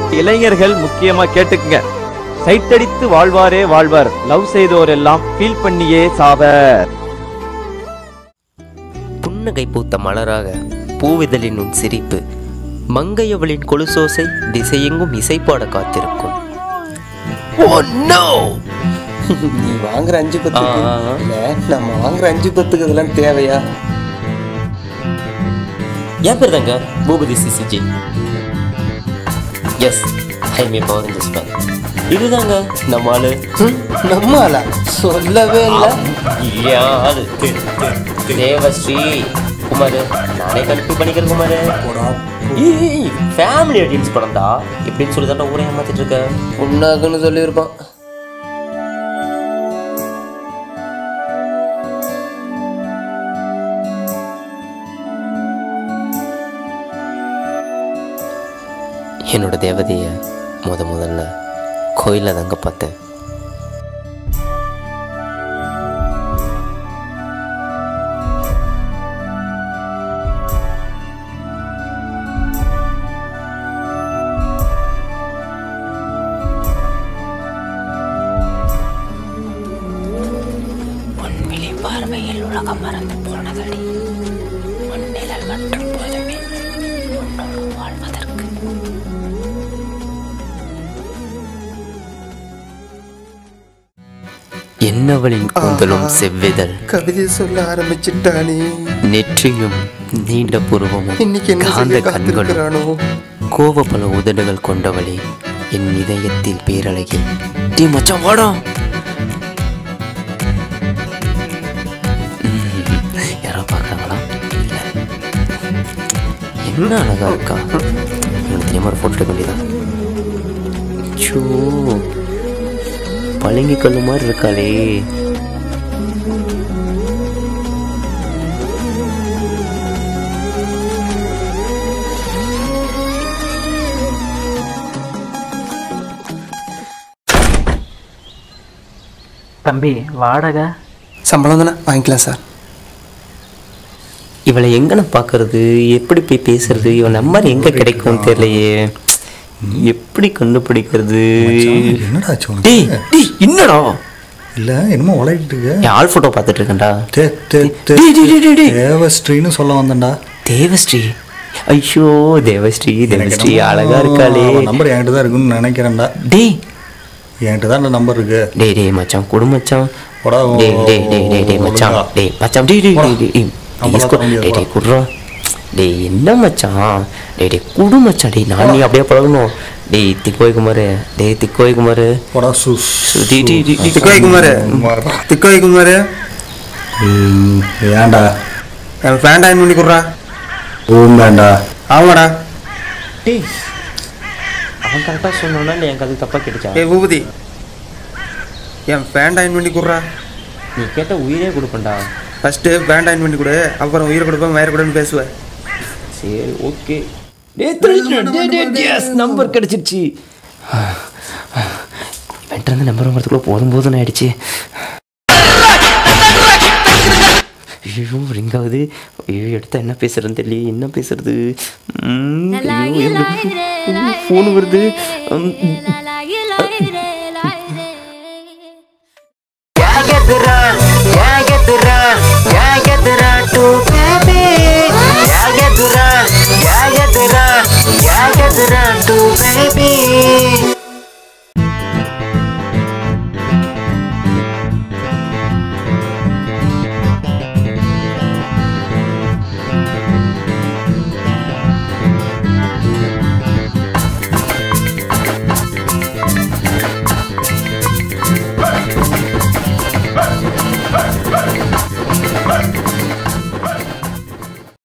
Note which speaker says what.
Speaker 1: இளைஞர்கள் முக்கியமா கேட்டுக்குங்க சைட்டடித்து வாழ்வாரே வாழ்வார் லவ் செய்தோர் எல்லாம் ஃபீல் பண்ணியே சாவர்
Speaker 2: புன்னகை பூத்த மலராக பூவிதழின் உன் சிரிப்பு மங்கையவளின் கொலுசோசை திசையெங்கும் இசைப்பாட காத்திருக்கும் Oh no!
Speaker 3: நீ வாங்குற அஞ்சு பத்துக்கு
Speaker 2: ஆ.
Speaker 3: இல்ல நம்ம வாங்குற அஞ்சு பத்துக்கு இதெல்லாம் தேவையா
Speaker 2: என் பேர் தாங்க Boopathi CCG yes I may power in this இதுதாங்க நம்ம ஆளு
Speaker 3: ஹம், நம்ம ஆளா சொல்லவே இல்லை
Speaker 2: இல்லையா அது தேவஸ்ரீ குமார் நானே கன்ஃபியூ பண்ணிக்கிறேன் குமார் ஃபேமிலி ஆடியன்ஸ் படம்டா எப்படின்னு சொல்லி தான் ஊரே ஏமாத்திட்டு இருக்க
Speaker 3: புண்ணாக்குன்னு சொல்லியிருப்பான்
Speaker 2: என்னோட தேவதையை முத முதல்ல கோயிலில் தாங்க பார்த்தேன் உன்விழி பார்வையில் உலகம் மறந்து போனதடி மண்ணிழல் மற்றும் போதுமே உன்னோடு வாழ்வதற்கு என்னவளின் கூந்தலும் செவ்விதழ்
Speaker 3: கவிதை சொல்ல ஆரம்பிச்சிட்டானே
Speaker 2: நெற்றியும் நீண்ட புருவமும்
Speaker 3: இன்னைக்கு என்ன
Speaker 2: காந்த
Speaker 3: செய்ய
Speaker 2: கண்களும்
Speaker 3: காத்திருக்கிறானோ
Speaker 2: கோவப்பல உதடுகள் கொண்டவளே என் இதயத்தில் பேரழகே டீ மச்சான் வாடா ம், யாரோ பார்க்குறாங்களா இல்லை என்ன அழகா இருக்கா எனக்கு தெரியாம ஒரு ஃபோட்டோ எடுக்க வேண்டியதான் சோ பளிங்கு கல்லு மாதிரி இருக்காளே
Speaker 4: தம்பி வாடகை
Speaker 3: சம்பளம் தானே வாங்கிக்கலாம் சார்
Speaker 2: இவளை எங்கன பார்க்கறது எப்படி போய் பேசுறது இவன் நம்பர் எங்க கிடைக்கும் தெரியலையே எப்படி கண்டுபிடிக்கிறது
Speaker 5: என்னடா ஆச்சு உனக்கு?
Speaker 2: டேய் டேய் என்னடா
Speaker 5: இல்ல என்னமோ உழைக்கிட்டு இருக்க
Speaker 2: என் ஆள் போட்டோ பார்த்துட்டு இருக்கேன்டா
Speaker 5: தே தே தே
Speaker 2: டேய், டேய், டேய், டேய், டேய்.
Speaker 5: தேவஸ்ரீன்னு சொல்ல வந்தேன்டா
Speaker 2: தேவஸ்ரீ ஐயோ தேவஸ்ரீ
Speaker 5: எனக்கு
Speaker 2: தேவஸ்ரீ
Speaker 5: என்னமோ
Speaker 2: அழகா இருக்காளே
Speaker 5: அவன் நம்பர் என்கிட்ட தான் இருக்குன்னு நினைக்கிறேன்டா
Speaker 2: டேய்
Speaker 5: என்கிட்ட தான் நம்பர் இருக்கு
Speaker 2: டேய் டேய் மச்சான் குடு மச்சான்
Speaker 5: போடா, ஓ,
Speaker 2: டேய் டேய் டேய் டேய் டேய் மச்சான்
Speaker 5: ஒழுங்கா.
Speaker 2: டேய் மச்சான் டேய் டேய்
Speaker 5: போடா.
Speaker 2: டேய் டேய்
Speaker 5: நம்ம
Speaker 2: டேய்
Speaker 5: எல்லாம் தர
Speaker 2: டேய் டேய்
Speaker 5: முடியாது,
Speaker 2: குடுறா டேய் என்ன மச்சான் டேய் டேய் குடு மச்சான் டேய் நான் நீ அப்படியே பழகணும் டேய் திக்கோய் குமார் டேய் திக்கோய் குமார்
Speaker 5: போடா சுஸ்
Speaker 2: டேய் டேய் டேய், டேய்
Speaker 3: திக்கோய் குமார் திக்கோய் குமார்
Speaker 5: ம், ஏன்டா
Speaker 3: என் ஃபேன் ஆயின் பண்ணி கொடுறா
Speaker 5: ரூம் வேண்டா
Speaker 3: ஆமாடா
Speaker 2: டேய் அவன் கரெக்டாக சொன்னானா இல்லை எனக்கு அது தப்பாக கேட்டுச்சா
Speaker 3: ஏய் பூபதி என் ஃபேன் ஆயின் பண்ணி கொடுறா
Speaker 2: நீ கேட்ட உயிரே கொடுப்பேன்டா
Speaker 3: ஃபஸ்ட்டு ஃபேன் ஆயின் பண்ணி கொடு அப்புறம் உயிரை கொடுப்பேன் வயிறு கொடுன்னு பேசுவேன்
Speaker 2: சரி ஓகே நம்பர் கிடைச்சிருச்சு இவன்ட்டு இருந்து நம்பர் வரதுக்குள்ள போதும் போதும் ஆயிடுச்சு ஐயோ ரிங் ஆகுது ஐயோ எடுத்தா என்ன பேசுறதுன்னு தெரியல என்ன பேசுறது ஃபோன் வருது உம்,